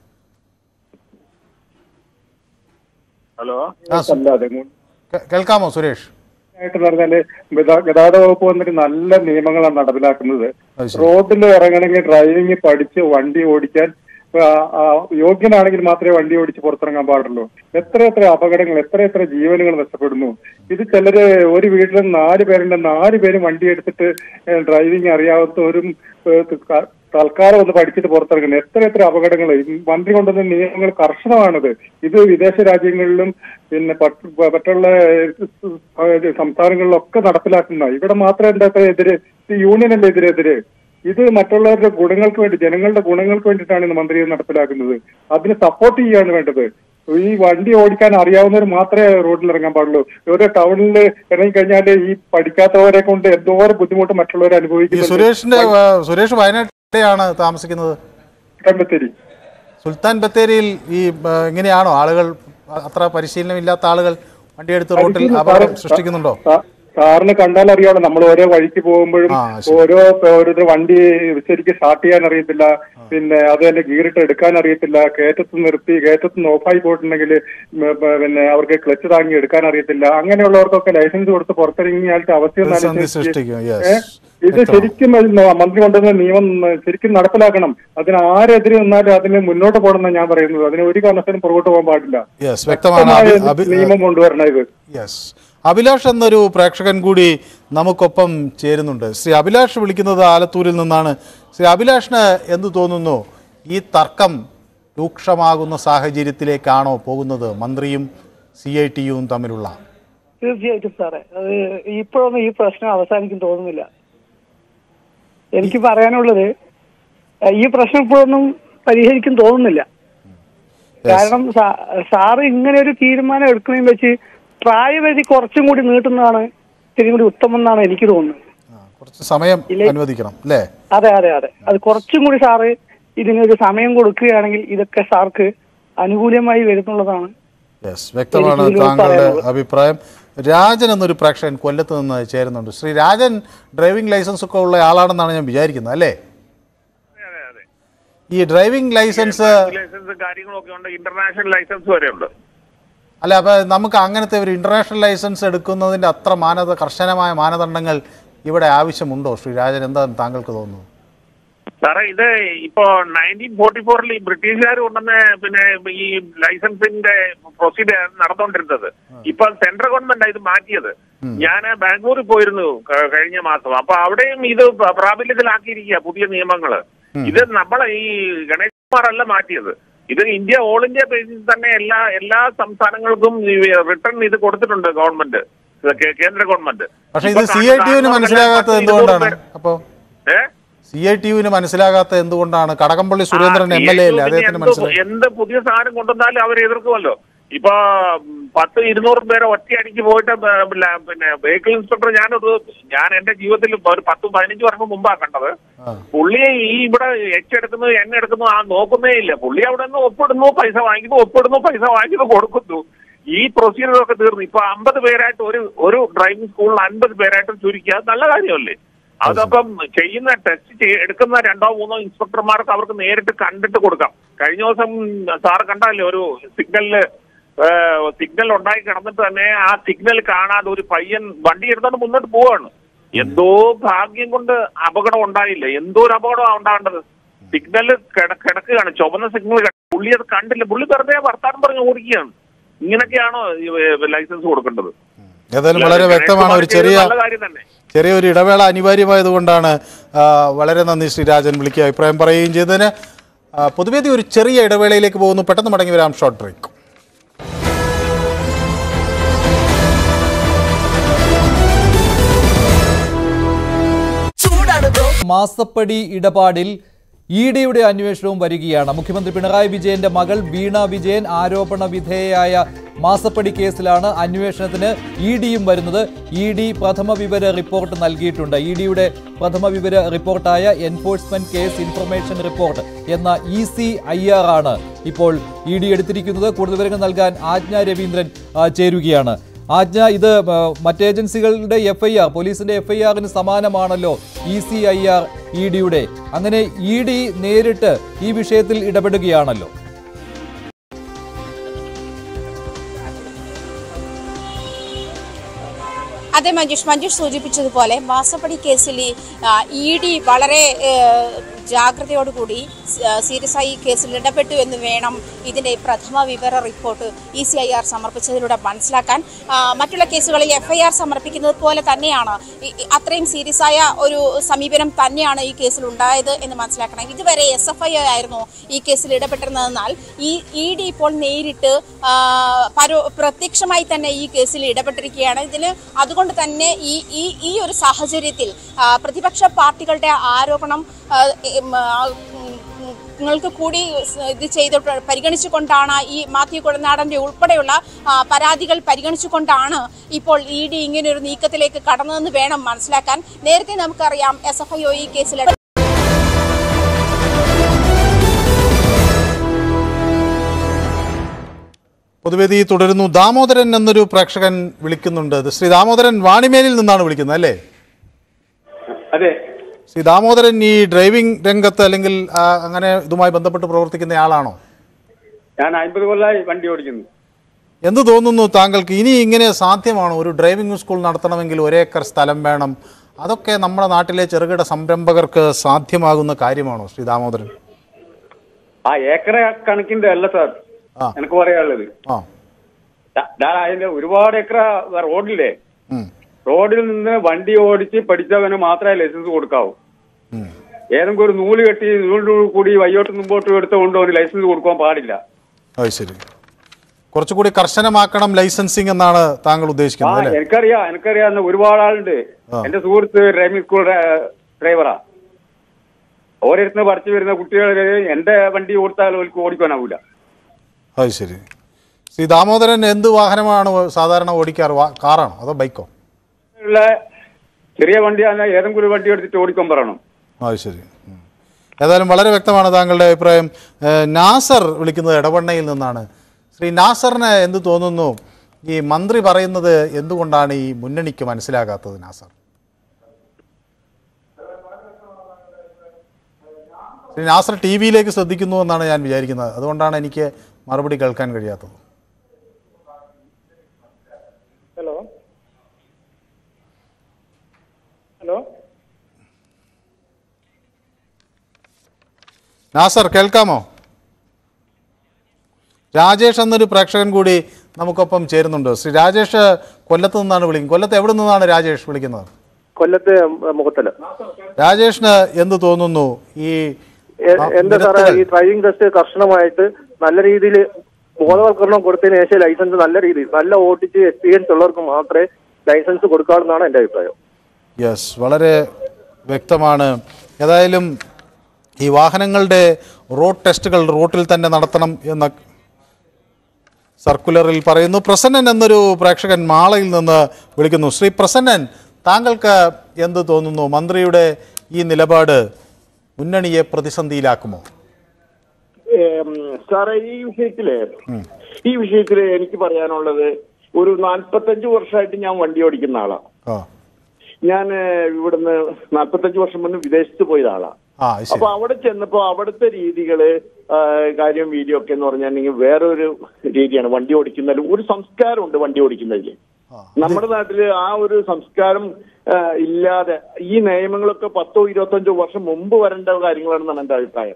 ഹലോ ആ, സു- കേ- കേൾക്കാമോ സുരേഷ് ആയിട്ട് പറഞ്ഞാല് ഗതാ- ഗതാഗത വകുപ്പ് വന്നിട്ട് നല്ല നിയമങ്ങളാണ് നടപ്പിലാക്കുന്നത് അത് ശരി. റോഡിൽ ഇറങ്ങണമെങ്കിൽ ഡ്രൈവിംഗ് പഠിച്ച് വണ്ടി ഓടിക്കാൻ ആ, ആ, യോഗ്യനാണെങ്കിൽ മാത്രമേ വണ്ടി ഓടിച്ച് പുറത്തിറങ്ങാൻ പാടുള്ളൂ എത്ര എത്ര അപകടങ്ങൾ എത്ര എത്ര ജീവനുകൾ നഷ്ടപ്പെടുന്നു ഇത് ചിലര് ഒരു വീട്ടിൽ നാല് പേരുണ്ട് നാല് പേരും വണ്ടി എടുത്തിട്ട് ഡ്രൈവിംഗ് അറിയാത്തവരും ഏ, ക- തൽക്കാലം ഒന്ന് പഠിച്ചിട്ട് പുറത്തിറങ്ങുന്നു എത്ര എത്ര അപകടങ്ങൾ ഈ മന്ത്രി കൊണ്ടുവന്ന നിയമങ്ങൾ കർശനമാണത് ഇത് വിദേശ രാജ്യങ്ങളിലും പിന്നെ പട്ട്- മറ്റുള്ള ഏഹ്, സംസ്ഥാനങ്ങളിലൊക്കെ നടപ്പിലാക്കുന്ന ഇവിടെ മാത്രം എന്താ ഇപ്പൊ എതിര് ഇത് യൂണിയനല്ലേ ഇതിനെതിരെ ഇത് മറ്റുള്ളവരുടെ ഗുണങ്ങൾക്ക് വേണ്ടി ജനങ്ങളുടെ ഗുണങ്ങൾക്ക് വേണ്ടിയിട്ടാണ് ഇന്ന് മന്ത്രി ഇത് നടപ്പിലാക്കുന്നത് അതിന് സപ്പോർട്ട് ചെയ്യാണ് വേണ്ടത് ഈ വണ്ടി ഓടിക്കാൻ അറിയാവുന്നവർ മാത്രമേ റോഡിൽ ഇറങ്ങാൻ പാടുള്ളൂ ഓരോ ടൗണിൽ ഇറങ്ങി കഴിഞ്ഞാൽ ഈ പഠിക്കാത്തവരെ കൊണ്ട് എന്തോരം ബുദ്ധിമുട്ട് മറ്റുള്ളവർ ഈ അനുഭവിക്കുന്നുണ്ട് സുരേഷിന്റെ ആ, സുരേഷ് വയനാട്ടിലെയാണ് താമസിക്കുന്നത് കണ്ടെത്തി സുൽത്താൻ ബത്തേരിയിൽ ഈ ആ, എങ്ങനെയാണോ ആളുകൾ അത്ര പരിശീലനമില്ലാത്ത ആളുകൾ വണ്ടിയെടുത്ത് റോട്ടിൽ അപകടം സൃഷ്ടിക്കുന്നുണ്ടോ സാ- സാറിന് കണ്ടാൽ അറിയാമല്ലോ നമ്മൾ ഓരോ വഴിക്ക് പോകുമ്പോഴും ആ, ശരി. ഓരോ ഓരോരുത്തർ വണ്ടി ശരിക്കും സ്റ്റാർട്ട് ചെയ്യാൻ അറിയത്തില്ല പിന്നെ അത് തന്നെ ഗീറിട്ട് എടുക്കാൻ അറിയത്തില്ല കയറ്റത്ത് നിർത്തി കയറ്റത്ത് നിന്ന് ഓഫായി പോയിട്ടുണ്ടെങ്കിൽ പിന്നെ അവർക്ക് ക്ലച്ച് താങ്ങി എടുക്കാൻ അറിയത്തില്ല അങ്ങനെയുള്ളവർക്കൊക്കെ ലൈസൻസ് കൊടുത്ത് പുറത്തിറങ്ങിയാലത്തെ അവസ്ഥ ഒന്ന് പ്രതിസന്ധി ആലോചിച്ച് സൃഷ്ടിക്കും ഏ? യെസ് ഇത് ശരിക്കും അത് ന- മന്ത്രി കൊണ്ടുവന്ന നിയമം ശരിക്കും നടപ്പിലാക്കണം അതിന് ആരെതിരെ നിന്നാലും അതിന് മുന്നോട്ട് പോകണമെന്നാണ് ഞാൻ പറയുന്നത് അതിന് ഒരു കാരണത്തിനും പുറകോട്ട് പോകാൻ പാടില്ല യെസ് വ്യക്തമാണ് വ്യക്തമായ അഭി- അഭി- നിയമം കൊണ്ടുവരണം ഇത് യെസ് അഭിലാഷ് എന്നൊരു പ്രേക്ഷകൻ കൂടി നമുക്കൊപ്പം ചേരുന്നുണ്ട് ശ്രീ അഭിലാഷ് വിളിക്കുന്നത് ആലത്തൂരിൽ നിന്നാണ് ശ്രീ അഭിലാഷിന് എന്ത് തോന്നുന്നു ഈ തർക്കം രൂക്ഷമാകുന്ന സാഹചര്യത്തിലേക്കാണോ പോകുന്നത് മന്ത്രിയും സി ഐ ടിയും തമ്മിലുള്ള തീർച്ചയായിട്ടും സാറേ അത് ഇപ്പോഴൊന്നും ഈ പ്രശ്നം അവസാനിക്കും തോന്നുന്നില്ല എനിക്ക് പറയാനുള്ളത് ഏഹ്, ഈ പ്രശ്നം ഇപ്പോഴൊന്നും പരിഹരിക്കും തോന്നുന്നില്ല കാരണം സാ- സാറ് ഇങ്ങനെ ഒരു തീരുമാനം എടുക്കുന്നതിൽ വെച്ച് പ്രായപരിധി കുറച്ചും കൂടി നീട്ടുന്നതാണ് ഇത്തിരി കൂടി ഉത്തമം എന്നാണ് എനിക്ക് തോന്നുന്നത് കുറച്ച് സമയം അനുവദിക്കണം അല്ലേ അതെ അതെ അതെ അത് കുറച്ചും കൂടി സാറ് ഇതിനൊരു സമയം കൊടുക്കുകയാണെങ്കിൽ ഇതൊക്കെ സാർക്ക് അനുകൂലമായി വരുന്നുള്ളതാണ് യെസ് വ്യക്തമാണ് എനിക്ക് ഇതിലൂടെ താങ്കളുടെ പറയാനുള്ളത്. അഭിപ്രായം രാജൻ എന്നൊരു പ്രേക്ഷകൻ കൊല്ലത്ത് നിന്ന് ചേരുന്നുണ്ട് ശ്രീ രാജൻ ഡ്രൈവിംഗ് ലൈസൻസ് ഒക്കെ ഉള്ള ആളാണെന്നാണ് ഞാൻ വിചാരിക്കുന്നത് അല്ലേ ഈ ഡ്രൈവിംഗ് ലൈസൻസ് ലൈസൻസ് കാര്യങ്ങളൊക്കെ ഉണ്ട് ഇന്റർനാഷണൽ ലൈസൻസ് വരെ ഉണ്ട് അല്ല അപ്പൊ നമുക്ക് അങ്ങനത്തെ ഒരു ഇന്റർനാഷണൽ ലൈസൻസ് എടുക്കുന്നതിന്റെ അത്ര മാനദ കർശനമായ മാനദണ്ഡങ്ങൾ ഇവിടെ ആവശ്യമുണ്ടോ ശ്രീ രാജൻ എന്താണ് താങ്കൾക്ക് തോന്നുന്നു സാറേ ഇത് ഇപ്പോ നയൻറ്റീൻ ഫോർട്ടി ഫോറിൽ ഈ ബ്രിട്ടീഷുകാർ കൊണ്ടുവന്ന പിന്നെ ഈ ലൈസൻസിന്റെ പ്രൊസീജിയർ നടന്നുകൊണ്ടിരുന്നത് ഇപ്പൊ സെൻട്രൽ ഗവൺമെന്റ് ഇത് മാറ്റിയത് ഞാൻ ബാംഗ്ലൂരിൽ പോയിരുന്നു ക- കഴിഞ്ഞ മാസം അപ്പൊ അവിടെയും ഇത് പ- പ്രാബല്യത്തിലാക്കിയിരിക്കുക പുതിയ നിയമങ്ങള് ഇത് നമ്മളെ ഈ ഗണേഷ് കുമാറല്ല മാറ്റിയത് ഇത് ഇന്ത്യ ഓൾ ഇന്ത്യ ബേസിൽ തന്നെ എല്ലാ എല്ലാ സംസ്ഥാനങ്ങൾക്കും റിട്ടേൺ ഇത് കൊടുത്തിട്ടുണ്ട് ഗവൺമെന്റ് ഇത് കേ- കേന്ദ്ര ഗവൺമെന്റ് പക്ഷെ ഇത് ഇപ്പൊ സി ഐ ടി യുവിന് കാണുന്ന മനസ്സിലാകാത്തത് പത്ത് എന്തുകൊണ്ടാണ് ഇരുന്നൂറ് അപ്പോ ഏഹ് സി ഐ ടി യുവിന് മനസ്സിലാകാത്തത് എന്തുകൊണ്ടാണ് Kadakampally Surendran M L A അല്ലേ ആ, അദ്ദേഹത്തിന് എന്ത് മനസ്സിലായി എന്ത് പുതിയ സാധനം കൊണ്ടുവന്നാലും അവർ എതിർക്കുമല്ലോ ഇപ്പൊ ഉം, പത്ത് ഇരുന്നൂറ് പേരെ ഒറ്റയടിക്ക് പോയിട്ട് ബ- ബ- പിന്നെ വെഹിക്കിൾ ഇൻസ്പെക്ടർ ഞാനൊരു ഞാൻ എന്റെ ജീവിതത്തിൽ ഒരു പത്ത് പതിനഞ്ച് വർഷം മുമ്പാ കണ്ടത് ആ. പുള്ളിയെ ഈ ഇവിടെ എച്ച് എടുക്കുന്നു എണ്ണ എടുക്കുന്നു ആ നോക്കുന്നേ ഇല്ല പുള്ളി അവിടെ നിന്ന് ഒപ്പിടുന്നു പൈസ വാങ്ങിക്കുന്നു ഒപ്പിടുന്നു പൈസ വാങ്ങിക്കുന്നു കൊടുക്കുന്നു ഈ പ്രൊസീജിയർ ഒക്കെ തീർന്നു ഇപ്പൊ അമ്പത് പേരായിട്ട് ഒരു ഒരു ഡ്രൈവിംഗ് സ്കൂളിൽ അൻപത് പേരായിട്ട് ചുരുക്കുക അത് നല്ല കാര്യമല്ലേ അതപ്പം ചെയ്യുന്ന ടെസ്റ്റ് എടുക്കുന്ന രണ്ടോ മൂന്നോ ഇൻസ്പെക്ടർമാർക്ക് അവർക്ക് നേരിട്ട് കണ്ടിട്ട് കൊടുക്കാം കഴിഞ്ഞ ദിവസം സാർ കണ്ടല്ലേ ഒരു സിഗ്നലില് സിഗ്നൽ ഉണ്ടായി കിടന്നിട്ട് തന്നെ ആ സിഗ്നൽ കാണാതെ ഒരു പയ്യൻ വണ്ടി എടുത്തോണ്ട് മുന്നോട്ട് പോവാണ് എന്തോ ഭാഗ്യം കൊണ്ട് അപകടം ഉണ്ടായില്ല എന്തോ ഒരു അപകടമാണ് ഉണ്ടാകേണ്ടത് സിഗ്നൽ കിടക്കുകയാണ് ചുവന്ന സിഗ്നൽ പുള്ളി അത് കണ്ടില്ല പുള്ളി വെറുതെ വർത്താനം പറഞ്ഞ് ഓടിക്കുകയാണ് ഇങ്ങനെയൊക്കെയാണോ ഈ, ഏ, ലൈസൻസ് കൊടുക്കേണ്ടത് ഏതായാലും വളരെ വ്യക്തമാണ് ഒരു ചെറിയ നല്ല കാര്യം തന്നെ ചെറിയൊരു ഇടവേള അനിവാര്യമായതുകൊണ്ടാണ് ആ, വളരെ നന്ദി ശ്രീ രാജൻ വിളിക്കുക അഭിപ്രായം പറയുകയും ചെയ്തതിന് ആ, പൊതുവേദി ഒരു ചെറിയ ഇടവേളയിലേക്ക് പോകുന്നു പെട്ടെന്ന് മടങ്ങി വരാം ഷോർട്ട് ബ്രേക്ക് മാസപ്പടി ഇടപാടിൽ ഇ ഡിയുടെ അന്വേഷണവും വരികയാണ് മുഖ്യമന്ത്രി പിണറായി വിജയന്റെ മകൾ വീണ വിജയൻ ആരോപണ വിധേയയായ മാസപ്പടി കേസിലാണ് അന്വേഷണത്തിന് ഇ ഡിയും വരുന്നത് ഇ ഡി പ്രഥമ വിവര റിപ്പോർട്ട് നൽകിയിട്ടുണ്ട് ഇ ഡിയുടെ പ്രഥമ വിവര റിപ്പോർട്ടായ എൻഫോഴ്സ്മെന്റ് കേസ് ഇൻഫർമേഷൻ റിപ്പോർട്ട് എന്ന ഇ സി ഐ ആർ ആണ് ഇപ്പോൾ ഇ ഡി എടുത്തിരിക്കുന്നത് കൂടുതൽ വിവരങ്ങൾ നൽകാൻ ആജ്ഞ രവീന്ദ്രൻ ആ, ചേരുകയാണ് ആജ്ഞ ഇത് ആ, മറ്റ് ഏജൻസികളുടെ എഫ് ഐ ആർ പോലീസിന്റെ എഫ് ഐ ആറിന് സമാനമാണല്ലോ E C I R E ഡിയുടെ അങ്ങനെ ഇ ഡി നേരിട്ട് ഈ വിഷയത്തിൽ ഇടപെടുകയാണല്ലോ അതെ മഞ്ജുഷ് മഞ്ജുഷ് സൂചിപ്പിച്ചതുപോലെ മാസപ്പടി കേസിൽ ഇ ഡി വളരെ ഏഹ്, ജാഗ്രതയോടുകൂടി സീരിയസ് ആയി ഈ കേസിൽ ഇടപെട്ടു എന്ന് വേണം ഇതിന്റെ പ്രഥമ വിവര report E C I R സമർപ്പിച്ചതിലൂടെ മനസ്സിലാക്കാൻ ആ, മറ്റുള്ള കേസുകളിൽ എഫ് ഐ ആർ സമർപ്പിക്കുന്നത് പോലെ തന്നെയാണ് ഈ- ഈ അത്രയും സീരിയസ് ആയ ഒരു സമീപനം തന്നെയാണ് ഈ കേസിൽ ഉണ്ടായത് എന്ന് മനസ്സിലാക്കണം ഇതുവരെ എസ് എഫ് ഐ ആയിരുന്നു ഈ കേസിൽ ഇടപെട്ടിരുന്നതെന്നാൽ ഈ ഇ ഡി ഇപ്പോൾ നേരിട്ട് ആ, പരോ പ്രത്യക്ഷമായി തന്നെ ഈ കേസിൽ ഇടപെട്ടിരിക്കുകയാണ് ഇതിന് അതുകൊണ്ട് തന്നെ ഈ ഈ ഈ ഒരു സാഹചര്യത്തിൽ ആ, പ്രതിപക്ഷ പാർട്ടികളുടെ ആരോപണം ആ, ഉം, ആ, ഉം, ഉം, നിങ്ങൾക്ക് കൂടി സ് ഇത് ചെയ്തിട്ട് പരിഗണിച്ചുകൊണ്ടാണ് ഈ മാത്യു കുഴനാടന്റെ ഉൾപ്പെടെയുള്ള ആ, പരാതികൾ പരിഗണിച്ചുകൊണ്ടാണ് ഇപ്പോൾ ഇ ഡി ഇങ്ങനെ ഒരു നീക്കത്തിലേക്ക് കടന്നതെന്ന് വേണം മനസ്സിലാക്കാൻ നേരത്തെ നമുക്കറിയാം എസ് എഫ് ഐ ഒ ഈ കേസിൽ പൊതുവേദി തുടരുന്നു ദാമോദരൻ എന്നൊരു പ്രേക്ഷകൻ വിളിക്കുന്നുണ്ട് ഇത് ശ്രീ ദാമോദരൻ വാണിമേലിൽ നിന്നാണ് വിളിക്കുന്നത് അല്ലേ അതെ ശ്രീ ദാമോദരൻ ഈ ഡ്രൈവിംഗ് രംഗത്ത് അല്ലെങ്കിൽ ആ, അങ്ങനെ ഇതുമായി ബന്ധപ്പെട്ട് പ്രവർത്തിക്കുന്ന ആളാണോ ഞാൻ അൻപത് കൊല്ലമായി വണ്ടി ഓടിക്കുന്നു എന്ത് തോന്നുന്നു താങ്കൾക്ക് ഇനി ഇങ്ങനെ സാധ്യമാണോ ഒരു ഡ്രൈവിംഗ് സ്കൂൾ നടത്തണമെങ്കിൽ ഒരേക്കർ സ്ഥലം വേണം അതൊക്കെ നമ്മുടെ നാട്ടിലെ ചെറുകിട സംരംഭകർക്ക് സാധ്യമാകുന്ന കാര്യമാണോ ശ്രീ ദാമോദരൻ ആ ഏക്കറ കണക്കിന്റെ അല്ല സാർ ആ. എനിക്ക് പറയാനുള്ളത് ആ ദാ- ദാ അതിന്റെ ഒരുപാട് ഏക്കറ റോഡില്ലേ ഉം. റോഡിൽ നിന്ന് വണ്ടി ഓടിച്ച് പഠിച്ചവന് മാത്രമേ ലൈസൻസ് കൊടുക്കാവൂ ഉം. ഏതെങ്കിലും ഒരു നൂല് കെട്ടി നൂലിൽ കൂടി വയ്യോട്ട് മുമ്പോട്ടും എടുത്തുകൊണ്ട് ഒരു ലൈസൻസ് കൊടുക്കാൻ പാടില്ല അത് ശരി കുറച്ചുകൂടി കർശനമാക്കണം ലൈസൻസിങ് എന്നാണ് താങ്കൾ ആ ഉദ്ദേശിക്കുന്നത് അല്ലേ എനിക്കറിയാം എനിക്കറിയാവുന്ന ഒരുപാട് ആളുണ്ട് ആ. എന്റെ സുഹൃത്ത് ഡ്രൈവിംഗ് സ്കൂൾ ഡ്രൈവറാ ഓരോരുത്തർ പഠിച്ചു വരുന്ന കുട്ടികൾ എന്റെ വണ്ടി ഓടിച്ചാൽ അവർക്ക് ഓടിക്കാനാവൂല അത് ശരി ശ്രീ ദാമോദരൻ എന്ത് വാഹനമാണ് സാധാരണ ഓടിക്കാറ് വാ- കാറാണോ അതോ ബൈക്കോ ഉള്ള ചെറിയ വണ്ടിയാണ് ഏതെങ്കിലും ഒരു വണ്ടി എടുത്തിട്ട് ഓടിക്കാൻ പറയണം അത് ശരി ഉം. ഏതായാലും വളരെ വ്യക്തമാണ് താങ്കളുടെ അഭിപ്രായം ഏഹ്, നാസർ വിളിക്കുന്നത് ഇടവണ്ണയിൽ നിന്നാണ് ശ്രീ നാസറിന് എന്ത് തോന്നുന്നു ഈ മന്ത്രി പറയുന്നത് എന്തുകൊണ്ടാണ് ഈ മുന്നണിക്ക് മനസ്സിലാകാത്തത് നാസർ ശ്രീ നാസർ ടി വിയിലേക്ക് ശ്രദ്ധിക്കുന്നു എന്നാണ് ഞാൻ വിചാരിക്കുന്നത് അതുകൊണ്ടാണ് എനിക്ക് മറുപടി കേൾക്കാൻ കഴിയാത്തത് ഹലോ ഹലോ നാസർ കേൾക്കാമോ രാജേഷ് എന്നൊരു പ്രേക്ഷകൻ കൂടി നമുക്കൊപ്പം ചേരുന്നുണ്ട് ശ്രീ രാജേഷ് കൊല്ലത്ത് നിന്നാണ് വിളിക്കുന്നത് കൊല്ലത്ത് എവിടെ നിന്നാണ് രാജേഷ് വിളിക്കുന്നത് കൊല്ലത്ത് മുഖത്തല രാജേഷിന് എന്ത് തോന്നുന്നു ഈ എ- എന്റെ സാറേ നിരത്തുകൾ- ഈ ഡ്രൈവിംഗ് ടെസ്റ്റ് കർശനമായിട്ട് നല്ല രീതിയിൽ ബോധവൽക്കരണം കൊടുത്തതിന് ശേഷം ലൈസൻസ് നല്ല രീതിയിൽ നല്ല ഓടിച്ച് എക്സ്പീരിയൻസ് ഉള്ളവർക്ക് മാത്രമേ ലൈസൻസ് കൊടുക്കാവുന്നതാണ് എന്റെ അഭിപ്രായം യെസ് വളരെ വ്യക്തമാണ് ഏതായാലും ഈ വാഹനങ്ങളുടെ റോഡ് ടെസ്റ്റുകൾ റോട്ടിൽ തന്നെ നടത്തണം എന്ന സർക്കുലറിൽ പറയുന്നു പ്രസന്നൻ എന്നൊരു പ്രേക്ഷകൻ മാളയിൽ നിന്ന് വിളിക്കുന്നു ശ്രീ പ്രസന്നൻ താങ്കൾക്ക് എന്ത് തോന്നുന്നു മന്ത്രിയുടെ ഈ നിലപാട് മുന്നണിയെ പ്രതിസന്ധിയിലാക്കുമോ ഏം, സാറേ ഈ വിഷയത്തില് ഈ വിഷയത്തില് എനിക്ക് പറയാനുള്ളത് ഒരു നാൽപ്പത്തഞ്ച് വർഷമായിട്ട് ഞാൻ വണ്ടി ഓടിക്കുന്ന ആളാ ആ ഞാൻ ഏഹ്, ഇവിടുന്ന് നാൽപ്പത്തഞ്ച് വർഷം മുന്നേ വിദേശത്ത് പോയ ആളാ ആ അത് ശരി അപ്പൊ അവിടെ ചെന്നപ്പോ അവിടുത്തെ രീതികള് ആ, കാര്യം വീഡിയോ ഒക്കെ എന്ന് പറഞ്ഞിട്ടുണ്ടെങ്കിൽ വേറൊരു രീതിയാണ് വണ്ടി ഓടിക്കുന്നതിൽ ഒരു സംസ്കാരമുണ്ട് വണ്ടി ഓടിക്കുന്നതിൽ നമ്മുടെ നാട്ടില് ആ ഒരു സംസ്കാരം ആ, ഇല്ലാതെ ഈ നിയമങ്ങളൊക്കെ പത്തോ ഇരുപത്തഞ്ചോ വർഷം മുമ്പ് വരേണ്ട കാര്യങ്ങളാണെന്നാണ് എന്റെ അഭിപ്രായം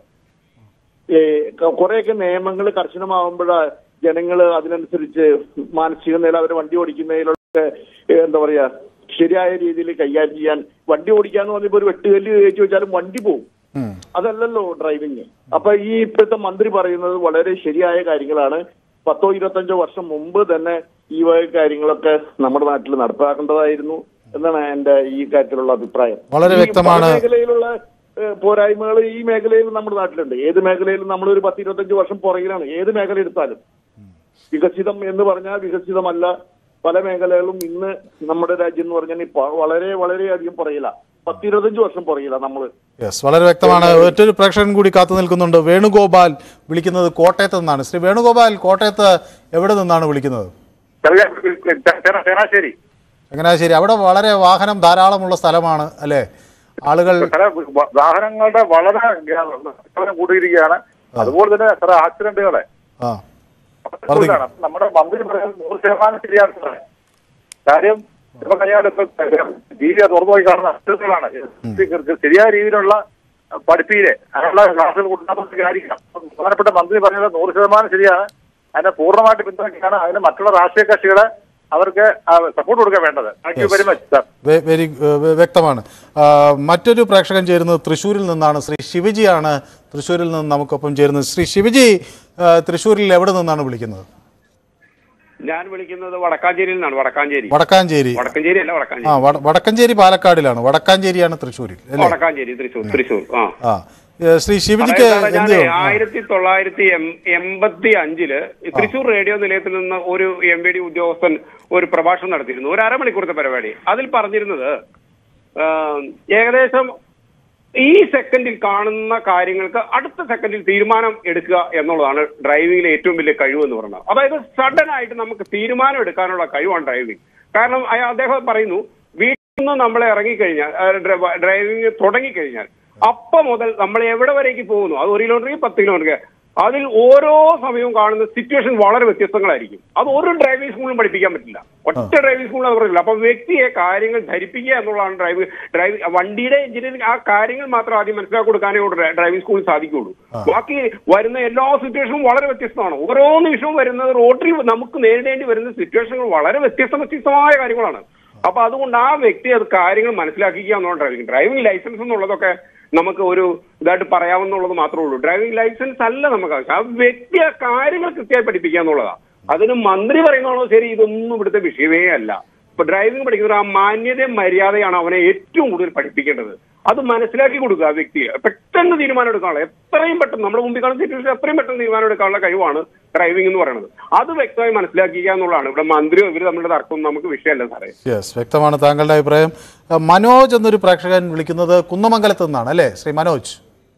ഏ, ക- കുറെയൊക്കെ നിയമങ്ങൾ കർശനമാകുമ്പോഴാ ജനങ്ങള് അതിനനുസരിച്ച് മാനസിക നില അവർ വണ്ടി ഓടിക്കുന്നതിലൊക്കെ ഏ, എന്താ പറയാ ശരിയായ രീതിയിൽ കൈകാര്യം ചെയ്യാൻ വണ്ടി ഓടിക്കാന്ന് പറഞ്ഞപ്പോ ഒരു വെട്ടുകല്ല് കയറ്റി വെച്ചാലും വണ്ടി പോകും ഉം. അതല്ലല്ലോ ഡ്രൈവിംഗ് അപ്പൊ ഈ ഇപ്പോഴത്തെ മന്ത്രി പറയുന്നത് വളരെ ശരിയായ കാര്യങ്ങളാണ് പത്തോ ഇരുപത്തഞ്ചോ വർഷം മുമ്പ് തന്നെ ഈ വക കാര്യങ്ങളൊക്കെ നമ്മുടെ നാട്ടിൽ നടപ്പാക്കേണ്ടതായിരുന്നു എന്നാണ് എന്റെ ഈ കാര്യത്തിലുള്ള അഭിപ്രായം വളരെ ഈ വ്യക്തമാണ്. പല മേഖലയിലുള്ള പോരായ്മകൾ ഈ മേഖലയിൽ നമ്മുടെ നാട്ടിലുണ്ട് ഏത് മേഖലയിലും നമ്മൾ ഒരു പത്ത് ഇരുപത്തഞ്ച് വർഷം പുറകിലാണ് ഏത് മേഖല എടുത്താലും വികസിതം എന്ന് പറഞ്ഞാൽ വികസിതമല്ല പല മേഖലകളും ഇന്ന് നമ്മുടെ രാജ്യം എന്ന് പറഞ്ഞാൽ ഇപ്പൊ വളരെ വളരെ അധികം പുറകില പത്തിരുപത്തഞ്ച് വർഷം പുറകില നമ്മള് യെസ് വളരെ വ്യക്തമാണ് മറ്റൊരു പ്രേക്ഷകൻ കൂടി കാത്തു നിൽക്കുന്നുണ്ട് വേണുഗോപാൽ വിളിക്കുന്നത് കോട്ടയത്ത് നിന്നാണ് ശ്രീ വേണുഗോപാൽ കോട്ടയത്ത് എവിടെ നിന്നാണ് വിളിക്കുന്നത് ചങ്ങനാശ്ശേരി ചങ്ങനാശ്ശേരി അവിടെ വളരെ വാഹനം ധാരാളമുള്ള സ്ഥലമാണ് അല്ലേ ആളുകൾ ചില വ- വാഹനങ്ങളുടെ വളരെ ഗ- കൂടിയിരിക്കുകയാണ് അതുപോലെ തന്നെ ചില ആക്സിഡന്റുകളെ ആ കൂടുതലാണ്. അപ്പൊ നമ്മുടെ മന്ത്രി പറയുന്നത് നൂറ് ശതമാനം ശരിയാണ് സാറേ. കാര്യം ഇപ്പൊ കഴിഞ്ഞാൽ ടി വി തുറന്നു പോയി കാണുന്ന ആക്സിഡന്റുകളാണ് ശരിയായ രീതിയിലുള്ള പഠിപ്പീര് അതിനുള്ള ക്ലാസ്സുകൾ ഉണ്ടാകുന്ന കാര്യമാണ് പ്രധാനപ്പെട്ട മന്ത്രി പറഞ്ഞത് നൂറ് ശതമാനം ശരിയാണ് അതിനെ പൂർണ്ണമായിട്ട് പിന്തുണയ്ക്കുകയാണ് അതിന് മറ്റുള്ള രാഷ്ട്രീയ കക്ഷികളെ അവർക്ക് സപ്പോർട്ട് കൊടുക്കാൻ വേണ്ടത് thank you very much sir വെ- വെരി ഏഹ് വെ- വ്യക്തമാണ് ആ, മറ്റൊരു പ്രേക്ഷകൻ ചേരുന്നത് തൃശ്ശൂരിൽ നിന്നാണ് ശ്രീ ശിവജിയാണ് തൃശ്ശൂരിൽ നിന്ന് നമുക്കൊപ്പം ചേരുന്നത് ശ്രീ ശിവജി ആ, തൃശ്ശൂരിൽ എവിടെ നിന്നാണ് വിളിക്കുന്നത് ഞാൻ വിളിക്കുന്നത് വടക്കാഞ്ചേരിയിൽ നിന്നാണ് വടക്കാഞ്ചേരി വടക്കാഞ്ചേരി വടക്കാഞ്ചേരി അല്ല ആ വടക്കാഞ്ചേരി വട- വടക്കഞ്ചേരി പാലക്കാടിലാണ് വടക്കാഞ്ചേരിയാണ് തൃശ്ശൂരിൽ അല്ലേ വടക്കാഞ്ചേരി തൃശ്ശൂർ തൃശ്ശൂർ ആ ആ ഏഹ് ശ്രീ ശിവജിക്ക് അതായത് സാറേ, എന്ത് ഞാനേ ചെയ്യും? ആ. ആയിരത്തി തൊള്ളായിരത്തി എം- എൺപത്തി അഞ്ചില് തൃശൂർ റേഡിയോ നിലയത്തിൽ നിന്ന് ഒരു എം വി ഡി ഉദ്യോഗസ്ഥൻ ഒരു പ്രഭാഷണം നടത്തിയിരുന്നു ഒരു അരമണിക്കൂറത്തെ പരിപാടി അതിൽ പറഞ്ഞിരുന്നത് ആ, ഏകദേശം ഈ സെക്കൻഡിൽ കാണുന്ന കാര്യങ്ങൾക്ക് അടുത്ത സെക്കൻഡിൽ തീരുമാനം എടുക്കുക എന്നുള്ളതാണ് ഡ്രൈവിംഗിലെ ഏറ്റവും വലിയ കഴിവ് എന്ന് പറയുന്നത് അതായത് സഡൻ ആയിട്ട് നമുക്ക് തീരുമാനം എടുക്കാനുള്ള കഴിവാണ് ഡ്രൈവിംഗ് കാരണം അയ- അദ്ദേഹം പറയുന്നു വീട്ടിൽ നിന്ന് നമ്മൾ ഇറങ്ങിക്കഴിഞ്ഞാൽ ആ, ഡ്ര- ഡ്രൈവിംഗ് തുടങ്ങിക്കഴിഞ്ഞാൽ അപ്പൊ മുതൽ നമ്മൾ എവിടെ വരേക്ക് പോകുന്നു അത് ഒരു കിലോമീറ്റർ പത്ത് കിലോമീറ്റർ അതിൽ ഓരോ സമയവും കാണുന്ന സിറ്റുവേഷൻ വളരെ വ്യത്യസ്തങ്ങളായിരിക്കും അത് ഒരു ഡ്രൈവിംഗ് സ്കൂളിലും പഠിപ്പിക്കാൻ പറ്റില്ല ഒറ്റ ഡ്രൈവിംഗ് സ്കൂളിൽ അത് പറയില്ല അപ്പൊ വ്യക്തിയെ കാര്യങ്ങൾ ധരിപ്പിക്കുക എന്നുള്ളതാണ് ഡ്രൈവ് ഡ്രൈവ് വണ്ടിയുടെ എഞ്ചിനീയറിംഗ് ആ കാര്യങ്ങൾ മാത്രം ആദ്യം മനസ്സിലാക്കി കൊടുക്കാനേ ഒരു ഡ്രൈവിംഗ് സ്കൂളിൽ സാധിക്കുള്ളൂ ബാക്കി വരുന്ന എല്ലാ സിറ്റുവേഷനും വളരെ വ്യത്യസ്തമാണ് ഓരോ നിമിഷവും വരുന്നത് റോട്ടറി നമുക്ക് നേരിടേണ്ടി വരുന്ന സിറ്റുവേഷനുകൾ വളരെ വ്യത്യസ്ത വ്യത്യസ്തമായ കാര്യങ്ങളാണ് അപ്പൊ അതുകൊണ്ട് ആ വ്യക്തി അത് കാര്യങ്ങൾ മനസ്സിലാക്കിക്കുക എന്നുള്ള ഡ്രൈവിംഗ് ഡ്രൈവിംഗ് ലൈസൻസ് എന്നുള്ളതൊക്കെ നമുക്ക് ഒരു ഇതായിട്ട് പറയാവുന്നുള്ളത് മാത്രമേ ഉള്ളൂ ഡ്രൈവിംഗ് ലൈസൻസ് അല്ല നമുക്ക് ആവശ്യം ആ വ്യക്തി ആ കാര്യങ്ങൾ കൃത്യമായി പഠിപ്പിക്കുക എന്നുള്ളതാണ് അതിന് മന്ത്രി പറയുന്നതാണോ ശരി ഇതൊന്നും ഇവിടുത്തെ വിഷയമേ അല്ല ഇപ്പൊ ഡ്രൈവിംഗ് പഠിക്കുന്ന ആ മാന്യതയും മര്യാദയാണ് അവനെ ഏറ്റവും കൂടുതൽ പഠിപ്പിക്കേണ്ടത് അത് മനസ്സിലാക്കി കൊടുക്കുക ആ വ്യക്തിയെ പെട്ടെന്ന് തീരുമാനം എടുക്കാനുള്ള എത്രയും പെട്ടെന്ന് നമ്മുടെ മുമ്പിൽ കാണുന്ന സിറ്റുവേഷൻ എത്രയും പെട്ടെന്ന് തീരുമാനം എടുക്കാനുള്ള കഴിവാണ് ഡ്രൈവിംഗ് എന്ന് പറയുന്നത് അത് വ്യക്തമായി മനസ്സിലാക്കുക എന്നുള്ളതാണ് ഇവിടെ മന്ത്രിയോ ഇവർ തമ്മിലുള്ള തർക്കമൊന്നും നമുക്ക് വിഷയമല്ല സാറേ യെസ് വ്യക്തമാണ് താങ്കളുടെ അഭിപ്രായം ആ, മനോജ് എന്നൊരു പ്രേക്ഷകൻ വിളിക്കുന്നത് കുന്നമംഗലത്ത് നിന്നാണ് അല്ലേ ശ്രീ മനോജ്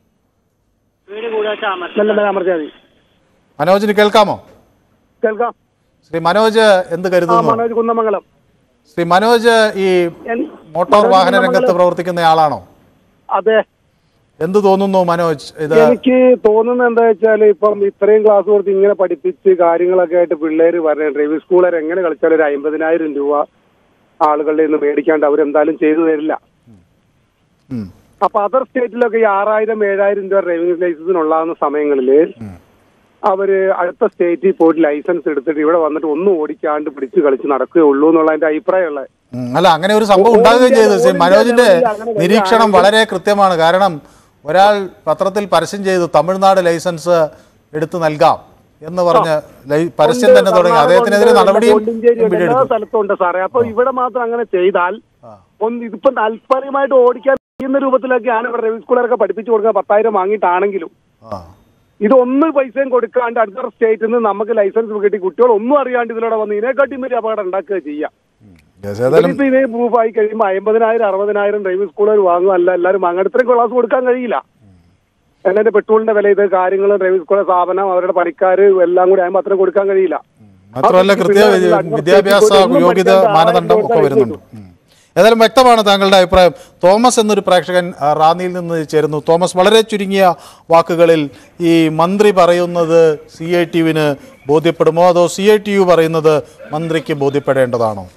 അമർത്തിയാൽ മതി മനോജിന് കേൾക്കാമോ കേൾക്കാം ശ്രീ മനോജ് എന്ത് ആ കരുതുന്നു മനോജ് കുന്നമംഗലം ശ്രീ മനോജ് ഈ എൻ- മോട്ടോർ മനോജ് വാഹന രംഗത്ത് കുന്നമംഗലം. പ്രവർത്തിക്കുന്ന ആളാണോ അതെ എന്ത് തോന്നുന്നു മനോജ് ഇത് എനിക്ക് തോന്നുന്നത് എന്താ വെച്ചാല് ഇപ്പം ഇത്രയും ക്ലാസ് കൊടുത്ത് ഇങ്ങനെ പഠിപ്പിച്ച് കാര്യങ്ങളൊക്കെ ആയിട്ട് പിള്ളേര് വരണേ ഡ്രൈവിംഗ് സ്കൂളർ എങ്ങനെ കളിച്ചാലും ഒരു അമ്പതിനായിരം രൂപ ആളുകളുടെ നിന്ന് മേടിക്കാണ്ട് അവരെന്തായാലും ചെയ്തു തരില്ല ഉം. അപ്പൊ അതർ സ്റ്റേറ്റിലൊക്കെ ഈ ആറായിരം ഏഴായിരം രൂപ ഡ്രൈവിംഗ് ലൈസൻസിനുള്ളാകുന്ന സമയങ്ങളില് അവര് അടുത്ത സ്റ്റേറ്റിൽ പോയിട്ട് ലൈസൻസ് എടുത്തിട്ട് ഇവിടെ വന്നിട്ട് ഒന്നും ഓടിക്കാണ്ട് പിടിച്ച് കളിച്ച് നടക്കുകയുള്ളൂ എന്നുള്ള എന്റെ അഭിപ്രായമുള്ളത് ഉം, അല്ല അങ്ങനെ ഒരു സംഭവം ഓ- ഉണ്ടാകുകയും ഓൾ ചെയ്തു ഇന്ത്യ- ശ്രീ ഓൾ മനോജിന്റെ ഇന്ത്യ അങ്ങനെ നിരീക്ഷണം വരികയാണെങ്കിൽ- വളരെ കൃത്യമാണ് കാരണം ഒരാൾ പത്രത്തിൽ പരസ്യം ചെയ്തു തമിഴ്നാട് ലൈസൻസ് എടുത്തു നൽകാം എന്ന് പറഞ്ഞ് ലൈ- പരസ്യം തന്നെ തുടങ്ങി അദ്ദേഹത്തിനെതിരെ നടപടിയും കോണ്ടിഞ്ചേരി MPD എല്ലാ എടുത്തു സ്ഥലത്തുണ്ട് സാറേ അപ്പൊ ഇവിടെ മാത്രം അങ്ങനെ ചെയ്താൽ ഒന്ന് ഇതിപ്പോ താല്പര്യമായിട്ട് ഓടിക്കാൻ കഴിയുന്ന രൂപത്തിലൊക്കെയാണ് ഇവിടെ ഡ്രൈവിംഗ് സ്കൂളൊക്കെ പഠിപ്പിച്ചു കൊടുക്കുക പത്തായിരം വാങ്ങിയിട്ടാണെങ്കിലും ഇതൊന്നും പൈസയും കൊടുക്കാണ്ട് അടുത്ത സ്റ്റേറ്റിൽ നിന്ന് നമുക്ക് ലൈസൻസ് കിട്ടി കുട്ടികൾ ഒന്നും അറിയാണ്ട് ഇതിലൂടെ വന്ന് ഇതിനെക്കാട്ടി വലിയ അപകടം ഉണ്ടാക്കുക ചെയ്യാം Yes, ഏതായാലും ഇപ്പൊ ഇതേ പ്രൂഫായി കഴിയുമ്പോൾ അമ്പതിനായിരം അറുപതിനായിരം ഡ്രൈവിംഗ് സ്കൂളുകൾ വാങ്ങുക അല്ല എല്ലാവരും വാങ്ങാൻ ഇത്രയും ക്ലാസ് കൊടുക്കാൻ കഴിയില്ല എന്നതിന്റെ പെട്രോളിന്റെ വില ഇത് കാര്യങ്ങൾ ഡ്രൈവിംഗ് സ്കൂൾ സ്ഥാപനം അവരുടെ പണിക്കാർ എല്ലാം കൂടി ആകുമ്പോൾ അത്രയും കൊടുക്കാൻ കഴിയില്ല മാത്രമല്ല കൃത്യ വിദ്യാഭ്യാസ യോഗ്യത മാനദണ്ഡം ഒക്കെ വരുന്നുണ്ട് ഉം. ഏതായാലും വ്യക്തമാണ് താങ്കളുടെ അഭിപ്രായം തോമസ് എന്നൊരു പ്രേക്ഷകൻ ആ, റാന്നിയിൽ നിന്ന് ചേരുന്നു തോമസ് വളരെ ചുരുങ്ങിയ വാക്കുകളിൽ ഈ മന്ത്രി പറയുന്നത് സി ഐ ടി യുവിന് ബോധ്യപ്പെടുമോ അതോ സി ഐ ടി യു പറയുന്നത് മന്ത്രിക്ക് ബോധ്യപ്പെടേണ്ടതാണോ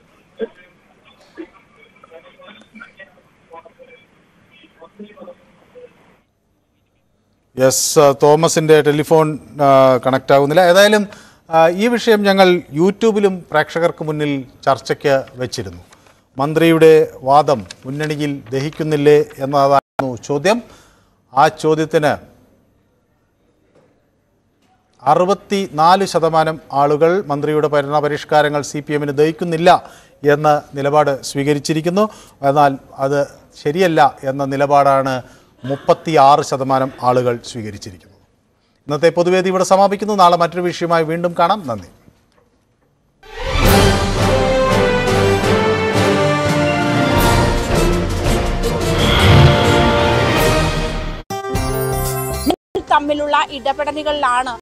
യെസ് തോമസിൻ്റെ ടെലിഫോൺ കണക്റ്റ് ആകുന്നില്ല ഏതായാലും ആ, ഈ വിഷയം ഞങ്ങൾ യൂട്യൂബിലും പ്രേക്ഷകർക്ക് മുന്നിൽ ചർച്ചയ്ക്ക് വെച്ചിരുന്നു മന്ത്രിയുടെ വാദം മുന്നണിയിൽ ദഹിക്കുന്നില്ലേ എന്നതായിരുന്നു ചോദ്യം ആ ചോദ്യത്തിന് അറുപത്തി നാല് ശതമാനം ആളുകൾ മന്ത്രിയുടെ ഭരണപരിഷ്കാരങ്ങൾ സി പി എമ്മിന് ദഹിക്കുന്നില്ല എന്ന നിലപാട് സ്വീകരിച്ചിരിക്കുന്നു എന്നാൽ അത് ശരിയല്ല എന്ന നിലപാടാണ് മുപ്പത്തി ആറ് ശതമാനം ആളുകൾ സ്വീകരിച്ചിരിക്കുന്നത് ഇന്നത്തെ പൊതുവേദി ഇവിടെ സമാപിക്കുന്നു നാളെ മറ്റൊരു വിഷയമായി വീണ്ടും കാണാം നന്ദി തമ്മിലുള്ള ഇടപെടലുകളിലാണ്